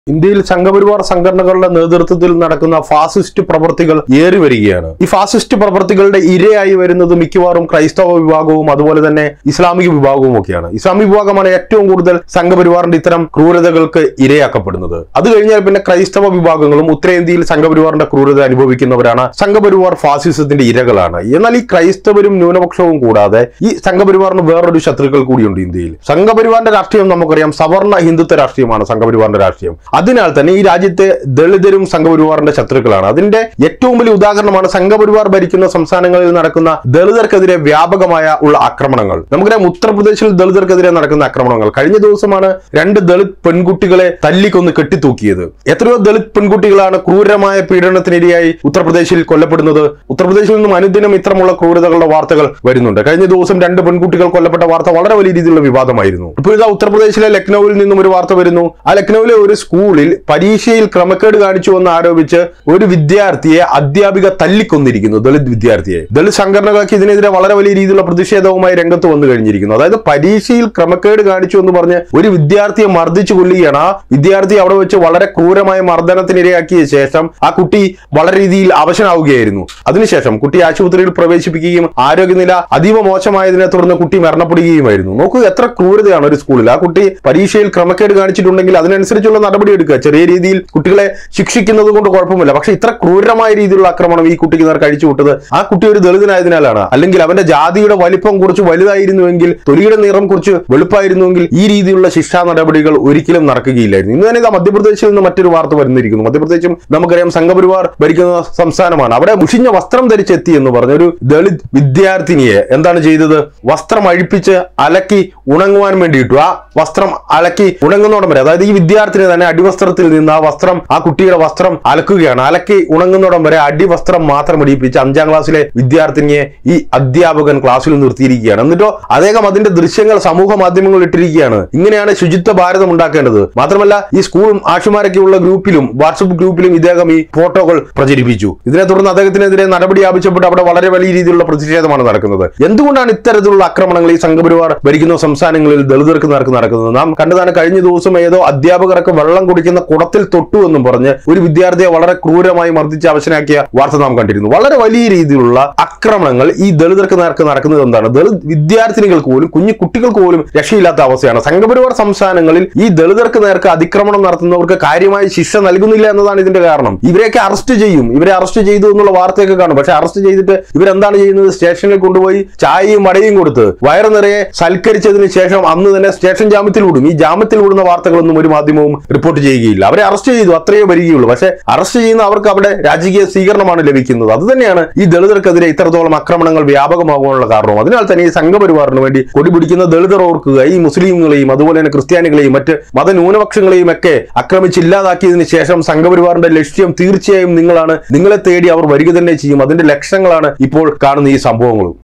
ഇന്ത്യയിൽ സംഘപരിവാർ സംഘടനകളുടെ നേതൃത്വത്തിൽ നടക്കുന്ന ഫാസിസ്റ്റ് പ്രവർത്തികൾ ഏറി വരികയാണ് ഈ ഫാസിസ്റ്റ് പ്രവർത്തികളുടെ ഇരയായി വരുന്നത് മിക്കവാറും ക്രൈസ്തവ വിഭാഗവും അതുപോലെ തന്നെ ഇസ്ലാമിക വിഭാഗവും ഒക്കെയാണ് ഇസ്ലാമിക വിഭാഗമാണ് ഏറ്റവും കൂടുതൽ സംഘപരിവാറിന്റെ ഇത്തരം ക്രൂരതകൾക്ക് ഇരയാക്കപ്പെടുന്നത് അത് കഴിഞ്ഞാൽ പിന്നെ ക്രൈസ്തവ വിഭാഗങ്ങളും ഉത്തരേന്ത്യയിൽ സംഘപരിവാറിന്റെ ക്രൂരത അനുഭവിക്കുന്നവരാണ് സംഘപരിവാർ ഫാസിസത്തിന്റെ ഇരകളാണ് എന്നാൽ ഈ ക്രൈസ്തവരും ന്യൂനപക്ഷവും കൂടാതെ ഈ സംഘപരിവാറിന് വേറൊരു ശത്രുക്കൾ കൂടിയുണ്ട് ഇന്ത്യയിൽ സംഘപരിവാറിന്റെ രാഷ്ട്രീയം നമുക്കറിയാം സവർണ ഹിന്ദുത്വ രാഷ്ട്രീയമാണ് സംഘപരിവാറിന്റെ രാഷ്ട്രീയം അതിനാൽ തന്നെ ഈ രാജ്യത്തെ ദളിതരും സംഘപരിവാറിന്റെ ശത്രുക്കളാണ് അതിന്റെ ഏറ്റവും വലിയ ഉദാഹരണമാണ് സംഘപരിവാർ ഭരിക്കുന്ന സംസ്ഥാനങ്ങളിൽ നടക്കുന്ന ദളിതർക്കെതിരെ വ്യാപകമായ ഉള്ള ആക്രമണങ്ങൾ നമുക്കറിയാം ഉത്തർപ്രദേശിൽ ദളിതർക്കെതിരെ നടക്കുന്ന ആക്രമണങ്ങൾ കഴിഞ്ഞ ദിവസമാണ് രണ്ട് ദളിത് പെൺകുട്ടികളെ തല്ലിക്കൊന്ന് കെട്ടിത്തൂക്കിയത് എത്രയോ ദളിത് പെൺകുട്ടികളാണ് ക്രൂരമായ പീഡനത്തിനിരയായി ഉത്തർപ്രദേശിൽ കൊല്ലപ്പെടുന്നത് ഉത്തർപ്രദേശിൽ നിന്നും അനുദിനം ഇത്തരമുള്ള ക്രൂരതകളുടെ വാർത്തകൾ വരുന്നുണ്ട് കഴിഞ്ഞ ദിവസം രണ്ട് പെൺകുട്ടികൾ കൊല്ലപ്പെട്ട വാർത്ത വളരെ വലിയ രീതിയിലുള്ള വിവാദമായിരുന്നു ഇപ്പോൾ ഇതാ ഉത്തർപ്രദേശിലെ ലക്നൌവിൽ നിന്നും ഒരു വാർത്ത വരുന്നു ആ ലക്നൌവിലെ ഒരു സ്കൂളിൽ പരീക്ഷയിൽ ക്രമക്കേട് കാണിച്ചു എന്ന് ആരോപിച്ച് ഒരു വിദ്യാർത്ഥിയെ അധ്യാപിക തല്ലിക്കൊന്നിരിക്കുന്നു ദളിത് വിദ്യാർത്ഥിയെ ദളിത് സംഘടനകളൊക്കെ ഇതിനെതിരെ വളരെ വലിയ രീതിയിലുള്ള പ്രതിഷേധവുമായി രംഗത്ത് വന്നു കഴിഞ്ഞിരിക്കുന്നു അതായത് പരീക്ഷയിൽ ക്രമക്കേട് കാണിച്ചു എന്ന് പറഞ്ഞ് ഒരു വിദ്യാർത്ഥിയെ മർദ്ദിച്ചു കൊല്ലുകയാണ് ആ വിദ്യാർത്ഥി അവിടെ വെച്ച് വളരെ ക്രൂരമായ മർദ്ദനത്തിനിരയാക്കിയ ശേഷം ആ കുട്ടി വളരെ രീതിയിൽ അവശനാവുകയായിരുന്നു അതിനുശേഷം കുട്ടി ആശുപത്രിയിൽ പ്രവേശിപ്പിക്കുകയും ആരോഗ്യനില അതീവ മോശമായതിനെ തുടർന്ന് കുട്ടി മരണപ്പെടുകയുമായിരുന്നു നോക്കൂ എത്ര ക്രൂരതയാണ് ഒരു സ്കൂളിൽ ആ കുട്ടി പരീക്ഷയിൽ ക്രമക്കേട് കാണിച്ചിട്ടുണ്ടെങ്കിൽ അതിനനുസരിച്ചുള്ള നടപടി എടുക്കുക ചെറിയ രീതിയിൽ കുട്ടികളെ ശിക്ഷിക്കുന്നത് കൊണ്ട് കുഴപ്പമില്ല പക്ഷെ ഇത്ര ക്രൂരമായ രീതിയിലുള്ള ആക്രമണം ഈ കുട്ടിക്ക് നേർക്ക് അഴിച്ചു വിട്ടത് ആ കുട്ടി ഒരു ദളിതനായതിനാലാണ് അല്ലെങ്കിൽ അവന്റെ ജാതിയുടെ വലിപ്പം കുറച്ച് വലുതായിരുന്നുവെങ്കിൽ തൊലിയുടെ നിറം കുറച്ച് വെളുപ്പായിരുന്നുവെങ്കിൽ ഈ രീതിയിലുള്ള ശിക്ഷാ നടപടികൾ ഒരിക്കലും നടക്കുകയില്ലായിരുന്നു ഇന്ന് തന്നെ ഇതാ മധ്യപ്രദേശിൽ നിന്ന് മറ്റൊരു വാർത്ത വരുന്നിരിക്കുന്നു മധ്യപ്രദേശും നമുക്കറിയാം സംഘപരിവാർ ഭരിക്കുന്ന സംസ്ഥാനമാണ് അവിടെ മുഷിഞ്ഞ വസ്ത്രം ധരിച്ചെത്തി എന്ന് പറഞ്ഞ ഒരു ദളിത് വിദ്യാർത്ഥിനിയെ എന്താണ് ചെയ്തത് വസ്ത്രം അഴിപ്പിച്ച് അലക്കി ഉണങ്ങുവാൻ വേണ്ടിയിട്ടു ആ വസ്ത്രം അലക്കി ഉണങ്ങുന്നോടം വരെ അതായത് ഈ വിദ്യാർത്ഥിനി തന്നെ അടിവസ്ത്രത്തിൽ നിന്ന് ആ വസ്ത്രം ആ കുട്ടിയുടെ വസ്ത്രം അലക്കുകയാണ് അലക്കി ഉണങ്ങുന്നോടം വരെ അടിവസ്ത്രം മാത്രം ഇടിപ്പിച്ച് അഞ്ചാം ക്ലാസ്സിലെ വിദ്യാർത്ഥിനിയെ ഈ അധ്യാപകൻ ക്ലാസ്സിൽ നിർത്തിയിരിക്കുകയാണ് എന്നിട്ടോ അദ്ദേഹം അതിന്റെ ദൃശ്യങ്ങൾ സമൂഹ മാധ്യമങ്ങളിൽ ഇട്ടിരിക്കുകയാണ് ഇങ്ങനെയാണ് ശുചിത്വ ഭാരതം ഉണ്ടാക്കേണ്ടത് മാത്രമല്ല ഈ സ്കൂളും ആശുമാരൊക്കെയുള്ള ഗ്രൂപ്പിലും വാട്സപ്പ് ഗ്രൂപ്പിലും ഇദ്ദേഹം ഈ ഫോട്ടോകൾ പ്രചരിപ്പിച്ചു ഇതിനെ തുടർന്ന് അദ്ദേഹത്തിനെതിരെ നടപടി ആവശ്യപ്പെട്ട് അവിടെ വളരെ വലിയ രീതിയിലുള്ള പ്രതിഷേധമാണ് നടക്കുന്നത് എന്തുകൊണ്ടാണ് ഇത്തരത്തിലുള്ള ആക്രമണങ്ങൾ ഈ സംഘപരിവാർ ഭരിക്കുന്ന സംസ്ഥാനങ്ങളിൽ ദളിതർക്ക് നേർക്ക് നടക്കുന്നത് നാം കണ്ടതാണ് കഴിഞ്ഞ ദിവസം ഏതോ അധ്യാപകരൊക്കെ വെള്ളം കുടിക്കുന്ന കുടത്തിൽ തൊട്ടു എന്നും പറഞ്ഞ് ഒരു വിദ്യാർത്ഥിയെ വളരെ ക്രൂരമായി മർദ്ദിച്ച് അവശനാക്കിയ വാർത്ത നാം കണ്ടിരുന്നു വളരെ വലിയ രീതിയിലുള്ള ആക്രമണങ്ങൾ ഈ ദളിതർക്ക് നേർക്ക് നടക്കുന്നത് എന്താണ് ദളിത് വിദ്യാർത്ഥിനികൾക്ക് പോലും കുഞ്ഞു കുട്ടികൾക്ക് പോലും രക്ഷയില്ലാത്ത അവസ്ഥയാണ് സംഘപരിവാർ സംസ്ഥാനങ്ങളിൽ ഈ ദളിതർക്ക് നേർക്ക് അതിക്രമണം നടത്തുന്നവർക്ക് കാര്യമായ ശിക്ഷ നൽകുന്നില്ല എന്നതാണ് ഇതിന്റെ കാരണം ഇവരെയൊക്കെ അറസ്റ്റ് ചെയ്യും ഇവരെ അറസ്റ്റ് ചെയ്തു എന്നുള്ള വാർത്തയൊക്കെ കാണും പക്ഷെ അറസ്റ്റ് ചെയ്തിട്ട് ഇവരെന്താണ് ചെയ്യുന്നത് സ്റ്റേഷനിൽ കൊണ്ടുപോയി ചായയും വടയും കൊടുത്ത് വയറ് നിറയെ സൽക്കരിച്ചതിന് ശേഷം അന്ന് തന്നെ സ്റ്റേഷൻ ജാമ്യത്തിൽ വിടും ഈ ജാമ്യത്തിൽ വിടുന്ന വാർത്തകളൊന്നും ഒരു മാധ്യമവും റിപ്പോർട്ട് ചെയ്യുകയില്ല അവരെ അറസ്റ്റ് ചെയ്തു അത്രയേ വരികയുള്ളൂ പക്ഷെ അറസ്റ്റ് ചെയ്യുന്ന അവർക്ക് അവിടെ രാജകീയ സ്വീകരണമാണ് ലഭിക്കുന്നത് അത് തന്നെയാണ് ഈ ദളിതർക്കെതിരെ ഇത്രത്തോളം ആക്രമണങ്ങൾ വ്യാപകമാകാനുള്ള കാരണം അതിനാൽ തന്നെ ഈ സംഘപരിവാറിന് വേണ്ടി കൊടി പിടിക്കുന്ന ദളിതർ ഓർക്കുക ഈ മുസ്ലിങ്ങളെയും അതുപോലെ തന്നെ ക്രിസ്ത്യാനികളെയും മറ്റ് മതന്യൂനപക്ഷങ്ങളെയും ഒക്കെ ആക്രമിച്ച് ഇല്ലാതാക്കിയതിനു ശേഷം സംഘപരിവാറിന്റെ ലക്ഷ്യം തീർച്ചയായും നിങ്ങളാണ് നിങ്ങളെ തേടി അവർ വരിക തന്നെ ചെയ്യും അതിന്റെ ലക്ഷണങ്ങളാണ് ഇപ്പോൾ കാണുന്ന ഈ സംഭവങ്ങളും